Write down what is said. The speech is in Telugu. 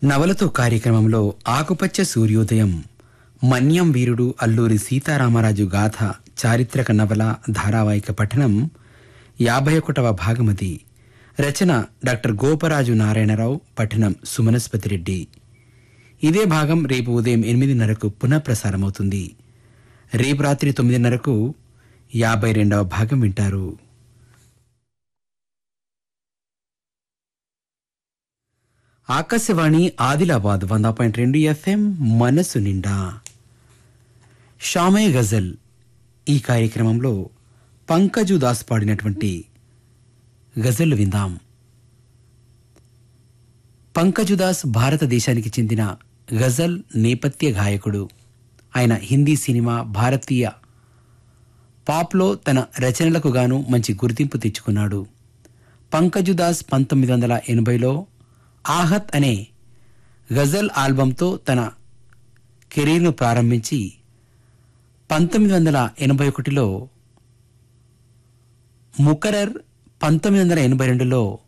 నవలతో కార్యక్రమంలో ఆకుపచ్చ సూర్యోదయం మన్యం వీరుడు అల్లూరి సీతారామరాజు గాథ చారిత్రక నవల ధారావాహిక పఠనం యాభై ఒకటవ భాగమది రచన డాక్టర్ గోపరాజు నారాయణరావు పఠనం సుమనస్పతి రెడ్డి ఇదే భాగం రేపు ఉదయం ఎనిమిదిన్నరకు పునఃప్రసారమవుతుంది రేపు రాత్రి తొమ్మిదిన్నరకు యాభై రెండవ భాగం వింటారు ఆకాశవాణి ఆదిలాబాద్ వంద పాయింట్ రెండు ఎఫ్ఎం మనసు నిండా షామే గజల్ ఈ కార్యక్రమంలో పంకజు దాస్ పాడినటువంటి గజల్ విందాం పంకజు దాస్ భారతదేశానికి చెందిన గజల్ నేపథ్య గాయకుడు ఆయన హిందీ సినిమా భారతీయ పాప్లో తన రచనలకు గాను మంచి గుర్తింపు తెచ్చుకున్నాడు పంకజు దాస్ పంతొమ్మిది వందల ఎనభైలో ఆహత్ అనే గజల్ ఆల్బంతో తన కెరీర్ను ప్రారంభించి పంతొమ్మిది వందల ఎనభై ఒకటిలో ముకరర్ పంతొమ్మిది వందల ఎనభై రెండులో